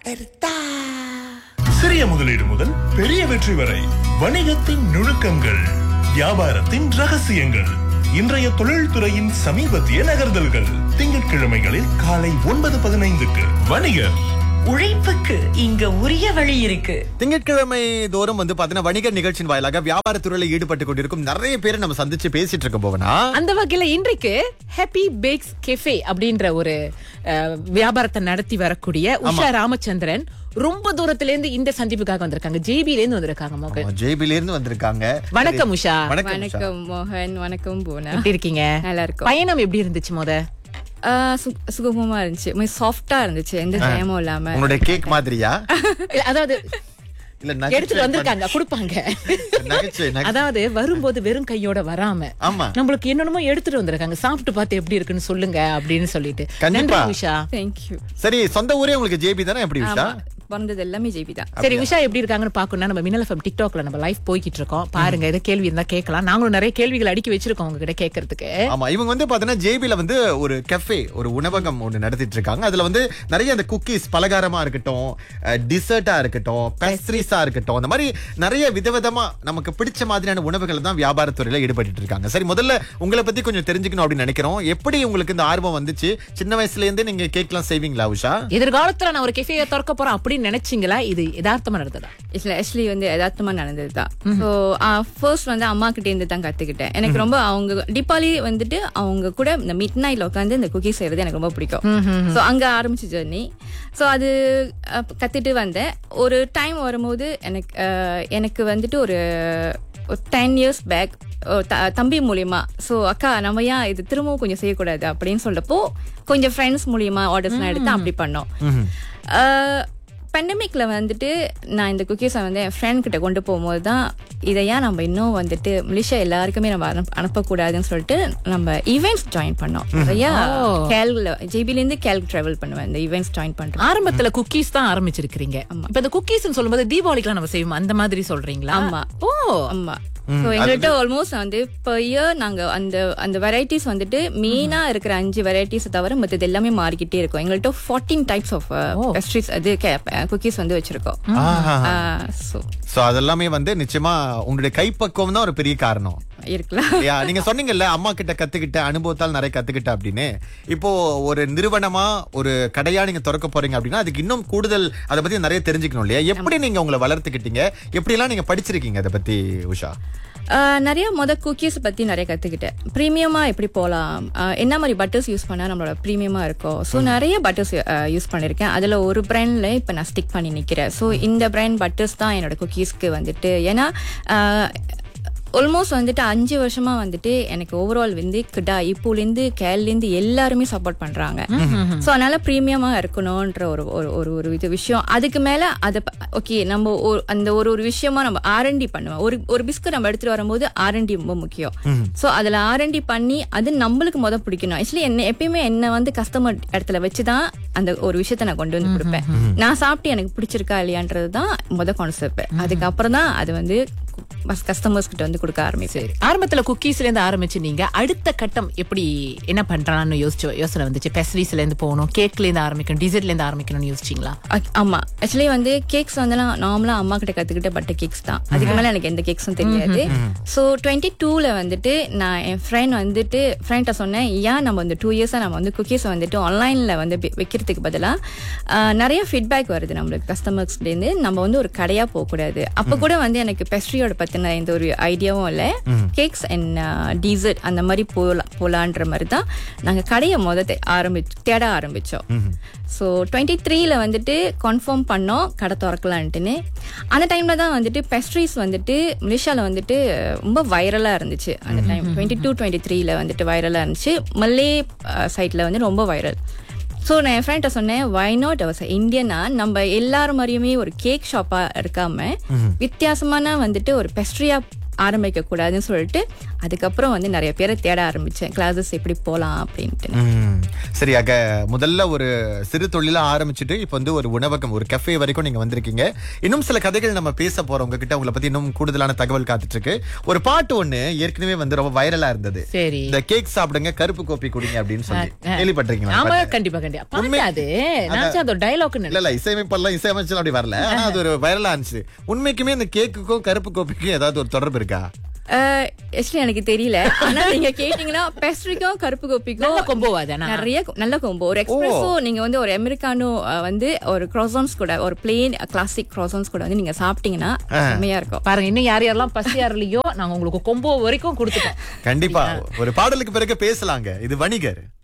சிறிய முதலீடு முதல் பெரிய வெற்றி வரை வணிகத்தின் நுணுக்கங்கள் வியாபாரத்தின் ரகசியங்கள் இன்றைய தொழில்துறையின் சமீபத்திய நகர்தல்கள் திங்கட்கிழமைகளில் காலை ஒன்பது பதினைந்துக்கு வணிகர் உழைப்புக்கு இங்க உரிய வழி இருக்கு திங்கட்கிழமை தோறும் வந்து பாத்தீங்கன்னா வணிக நிகழ்ச்சியின் வாயிலாக வியாபாரத்துறையில ஈடுபட்டு கொண்டிருக்கும் நிறைய பேரை நம்ம சந்திச்சு பேசிட்டு இருக்க போவனா அந்த வகையில இன்றைக்கு ஹாப்பி பேக்ஸ் கெஃபே அப்படின்ற ஒரு அஹ், வியாபாரத்தை நடத்தி வரக்கூடிய உஷா ராமச்சந்திரன் ரொம்ப தூரத்துல இருந்து இந்த சந்திப்புக்காக வந்திருக்காங்க ஜேபில இருந்து வந்திருக்காங்க மோகன் ஜேபில இருந்து வந்திருக்காங்க வணக்கம் உஷா வணக்கம் உஷா. வணக்கம் மோகன் வணக்கம் போனா எப்படி இருக்கீங்க நல்லா இருக்கும் பயணம் எப்படி இருந்துச்சு முத ஆஹ் சு- சுகமமா இருந்துச்சு கொஞ்சம் சாஃப்டா இருந்துச்சு எந்த ஜெயமும் இல்லாம உங்களுடைய கேக் மாதிரியா இல்ல, அதாவது இல்ல எடுத்துட்டு வந்திருக்காங்க கொடுப்பாங்க நகைச்சுவை நகை- அதாவது வரும்போது வெறும் கையோட வராம ஆமா நம்மளுக்கு என்னென்னமோ எடுத்துட்டு வந்திருக்காங்க சாப்பிட்டு பார்த்து எப்படி இருக்குன்னு சொல்லுங்க அப்படின்னு சொல்லிட்டு கண்டிப்பா. நன்றி உஷா தேங்க்யூ சரி சொந்த ஊரே உங்களுக்கு ஜேபி தானே எப்படி உஷா பிறந்தது எல்லாமே ஜெபி தான் சரி உஷா எப்படி இருக்காங்கன்னு பாக்கணும்னா நம்ம மின்னல் எஃப்எம் டிக்டாக்ல நம்ம லைவ் போய்கிட்டு இருக்கோம் பாருங்க ஏதோ கேள்வி இருந்தா கேட்கலாம் நாங்களும் நிறைய கேள்விகள் அடுக்கி வச்சிருக்கோம் உங்ககிட்ட கேட்கறதுக்கு ஆமா இவங்க வந்து பாத்தீங்கன்னா ஜேபில வந்து ஒரு கெஃபே ஒரு உணவகம் ஒன்று நடத்திட்டு இருக்காங்க அதுல வந்து நிறைய அந்த குக்கீஸ் பலகாரமா இருக்கட்டும் டிசர்ட்டா இருக்கட்டும் பெஸ்ட்ரீஸா இருக்கட்டும் அந்த மாதிரி நிறைய விதவிதமா நமக்கு பிடிச்ச மாதிரியான உணவுகள் தான் வியாபாரத்துறையில ஈடுபட்டு இருக்காங்க சரி முதல்ல உங்களை பத்தி கொஞ்சம் தெரிஞ்சுக்கணும் அப்படின்னு நினைக்கிறோம் எப்படி உங்களுக்கு இந்த ஆர்வம் வந்துச்சு சின்ன வயசுல இருந்தே நீங்க கேக்லாம் செய்வீங்களா உஷா எதிர்காலத்துல நான் ஒரு கெஃபே திறக்க போறேன் அப்படின்னு நினைச்சீங்களா இது யதார்த்தமா நடந்ததா இதுல ஆக்சுவலி வந்து யதார்த்தமா நடந்தது தான் ஸோ ஃபர்ஸ்ட் வந்து அம்மா கிட்ட இருந்து தான் கத்துக்கிட்டேன் எனக்கு ரொம்ப அவங்க தீபாவளி வந்துட்டு அவங்க கூட இந்த மிட் நைட்ல உட்காந்து இந்த குக்கி செய்யறது எனக்கு ரொம்ப பிடிக்கும் ஸோ அங்க ஆரம்பிச்ச ஜர்னி ஸோ அது அஹ், கத்துட்டு வந்தேன் ஒரு டைம் வரும்போது எனக்கு அஹ், எனக்கு வந்துட்டு ஒரு டென் இயர்ஸ் பேக் தம்பி மூலியமா ஸோ அக்கா நம்ம ஏன் இது திரும்பவும் கொஞ்சம் செய்யக்கூடாது அப்படின்னு சொல்றப்போ கொஞ்சம் ஃப்ரெண்ட்ஸ் மூலியமா ஆர்டர்ஸ்லாம் எடுத்து அப்படி பண்ணோம் பெண்டமிக்ல வந்துட்டு நான் இந்த குக்கீஸை வந்து என் ஃப்ரெண்ட் கிட்ட கொண்டு போகும்போது தான் இதை ஏன் நம்ம இன்னும் வந்துட்டு மலேசியா எல்லாருக்குமே நம்ம அனுப்ப அனுப்பக்கூடாதுன்னு சொல்லிட்டு நம்ம ஈவெண்ட்ஸ் ஜாயின் பண்ணோம் நிறையா கேல்ல ஜேபிலேருந்து கேல் ட்ராவல் பண்ணுவேன் இந்த ஈவெண்ட்ஸ் ஜாயின் பண்றேன் ஆரம்பத்துல குக்கீஸ் தான் ஆரம்பிச்சிருக்கீங்க இப்ப இந்த குக்கீஸ் சொல்லும்போது தீபாவளிக்குலாம் நம்ம செய்வோம் அந்த மாதிரி சொல்றீங்களா ஆமா. ஓ ஆமா ஸோ எங்கள்கிட்ட ஆல்மோஸ்ட் வந்து இப்போ இயர் நாங்க அந்த அந்த வெரைட்டிஸ் வந்துட்டு மெயினா இருக்கிற அஞ்சு வெரைட்டிஸ் தவிர மற்றது எல்லாமே மாறிக்கிட்டே இருக்கும் எங்கள்கிட்ட ஃபார்ட்டீன் டைப்ஸ் ஆஃப் பெஸ்ட்ரீஸ் அது குக்கீஸ் வந்து வச்சிருக்கோம் ஸோ சோ அதெல்லாமே வந்து நிச்சயமா உங்களுடைய கைப்பக்குவம் தான் ஒரு பெரிய காரணம் இருக்கலாம் யா நீங்க சொன்னீங்கல்ல அம்மா கிட்ட கத்துக்கிட்ட அனுபவத்தால் நிறைய கத்துக்கிட்ட அப்படின்னு இப்போ ஒரு நிறுவனமா ஒரு கடையா நீங்க திறக்க போறீங்க அப்படின்னா அதுக்கு இன்னும் கூடுதல் அதை பத்தி நிறைய தெரிஞ்சுக்கணும் இல்லையா எப்படி நீங்க உங்களை வளர்த்துக்கிட்டீங்க எப்படி எல்லாம் நீங்க படிச்சிருக்கீங்க அதை பத்தி உஷா ஆஹ் நிறைய மொத குக்கீஸ் பத்தி நிறைய கத்துக்கிட்டேன் ப்ரீமியமா எப்படி போலாம் ஆஹ் என்ன மாதிரி பட்டர்ஸ் யூஸ் பண்ணா நம்மளோட ப்ரீமியமா இருக்கும் ஸோ நிறைய பட்டர்ஸ் யூஸ் பண்ணிருக்கேன் அதுல ஒரு பிராண்ட்ல இப்ப நான் ஸ்டிக் பண்ணி நிக்கிறேன் ஸோ இந்த பிராண்ட் பட்டர்ஸ் தான் என்னோட குக்கீஸ்க்கு வந்துட்டு ஏன்னா ஆல்மோஸ்ட் வந்துட்டு அஞ்சு வருஷமா வந்துட்டு எனக்கு ஓவரால் வந்து கிடா இப்போலேருந்து கேல்லேருந்து எல்லாருமே சப்போர்ட் பண்றாங்க ஸோ அதனால ப்ரீமியமா இருக்கணும்ன்ற ஒரு ஒரு ஒரு ஒரு இது விஷயம் அதுக்கு மேல அதை ஓகே நம்ம ஒரு- அந்த ஒரு ஒரு விஷயமா நம்ம ஆர்என்டி பண்ணுவோம் ஒரு ஒரு பிஸ்கட் நம்ம எடுத்துட்டு வரும்போது ஆர்என்டி ரொம்ப முக்கியம் ஸோ அதுல ஆர்என்டி பண்ணி அது நம்மளுக்கு முத பிடிக்கணும் ஆக்சுவலி என்ன எப்பயுமே என்ன வந்து கஸ்டமர் இடத்துல வச்சுதான் அந்த ஒரு விஷயத்த நான் கொண்டு வந்து கொடுப்பேன் நான் சாப்பிட்டு எனக்கு பிடிச்சிருக்கா இல்லையான்றது தான் முத கான்செப்ட் அதுக்கப்புறம் தான் அது வந்து கஸ்டமர்ஸ் கிட்ட வந்து கொடுக்க ஆரம்பிச்சு சரி ஆரம்பத்துல குக்கீஸ்ல இருந்து ஆரம்பிச்சு நீங்க அடுத்த கட்டம் எப்படி என்ன பண்றான்னு யோசிச்சு யோசனை வந்துச்சு பெஸ்ட்ரீஸ்ல இருந்து போகணும் கேக்ல இருந்து ஆரம்பிக்கணும் டிசர்ட்ல இருந்து ஆரம்பிக்கணும்னு யோசிச்சீங்களா அக்- ஆமா ஆக்சுவலி வந்து கேக்ஸ் வந்து நான் நார்மலா அம்மா கிட்ட கத்துக்கிட்ட பட்ட கேக்ஸ் தான் அதுக்கு மேல எனக்கு எந்த கேக்ஸும் தெரியாது ஸோ டுவெண்ட்டி டூல வந்துட்டு நான் என் ஃப்ரெண்ட் வந்துட்டு ஃப்ரெண்ட்ட சொன்னேன் ஏன் நம்ம வந்து டூ இயர்ஸா நம்ம வந்து குக்கீஸ் வந்துட்டு ஆன்லைன்ல வந்து வி- விக்கிறதுக்கு பதிலா ஆஹ், நிறைய ஃபீட்பேக் வருது நம்மளுக்கு கஸ்டமர்ஸ்ல இருந்து நம்ம வந்து ஒரு கடையா போக கூடாது அப்ப கூட வந்து எனக்கு பெஸ்ட்ரியோட பத்தின எந்த ஒரு ஐடியாவும் இல்ல கேக்ஸ் அண்ட் டீசர்ட் அந்த மாதிரி போலாம் போலான்ற மாதிரி தான் நாங்க கடையை முத தே- ஆரம்பிச்சு தேட ஆரம்பிச்சோம் ஸோ டுவெண்ட்டி த்ரீல வந்துட்டு கன்ஃபார்ம் பண்ணோம் கடை திறக்கலான்ட்டுன்னு அந்த டைம்ல தான் வந்துட்டு பெஸ்ட்ரீஸ் வந்துட்டு மலேசியாவில் வந்துட்டு ரொம்ப வைரலாக இருந்துச்சு அந்த டைம் டுவெண்ட்டி டூ டுவெண்ட்டி த்ரீல வந்துட்டு வைரலாக இருந்துச்சு மல்லே சைட்டில் வந்து ரொம்ப வைரல் ஸோ நான் என் ஃப்ரெண்ட்ட சொன்னேன் வை நாட் அவர்ஸ் இந்தியனா நம்ம எல்லாரும் மாதிரியுமே ஒரு கேக் ஷாப்பாக இருக்காம வித்தியாசமான வந்துட்டு ஒரு பெஸ்ட்ரியா ஆரம்பிக்க கூடாதுன்னு சொல்லிட்டு அதுக்கப்புறம் வந்து நிறைய பேரை தேட ஆரம்பிச்சேன் கிளாஸஸ் எப்படி போலாம் அப்படின்ட்டு ம். சரி ஆக முதல்ல ஒரு சிறு தொழிலா ஆரம்பிச்சுட்டு இப்போ வந்து ஒரு உணவகம் ஒரு கஃபே வரைக்கும் நீங்க வந்திருக்கீங்க இன்னும் சில கதைகள் நம்ம பேச போறோம் உங்ககிட்ட உங்களை பத்தி இன்னும் கூடுதலான தகவல் காத்துட்டு இருக்கு ஒரு பாட்டு ஒண்ணு ஏற்கனவே வந்து ரொம்ப வைரலா இருந்தது சரி இந்த கேக் சாப்பிடுங்க கருப்பு கோப்பி குடிங்க அப்படின்னு சொல்லி கேள்விப்பட்டிருக்கீங்களா ஆமா பாட்டு? கண்டிப்பா கண்டிப்பா உண்மை- பாட்டு அது நான் அந்த டைலாக் இல்ல இல்ல இசையமைப்பெல்லாம் இசையமைச்சல் அப்படி வரல ஆனா அது ஒரு வைரலா இருந்துச்சு உண்மைக்குமே இந்த கேக்குக்கும் கருப்பு கோப்பிக்கும் ஏதாவது ஒரு தொடர்பு இருக்கா ஆக்சுவலி எனக்கு தெரியல ஆனா நீங்க கேட்டீங்கன்னா பெஸ்ட்ரிக்கும் கருப்பு கோப்பிக்கும் நல்ல combo அது ஆனா. நிறைய co- நல்ல கொம்போ ஒரு எக்ஸ்பிரஸோ நீங்க வந்து ஒரு அமெரிக்கானோ அஹ், வந்து ஒரு க்ரோசான்ஸ் கூட ஒரு பிளேன் கிளாசிக் க்ரோசான்ஸ் கூட வந்து நீங்க சாப்பிட்டீங்கன்னா செம்மையா இருக்கும் பாருங்க இன்னும் யார் யாரெல்லாம் பசியா இல்லையோ நாங்க உங்களுக்கு கொம்போ வரைக்கும் கொடுத்துட்டோம் கண்டிப்பா ஒரு பாடலுக்கு பிறகு பேசலாங்க இது வணிகர்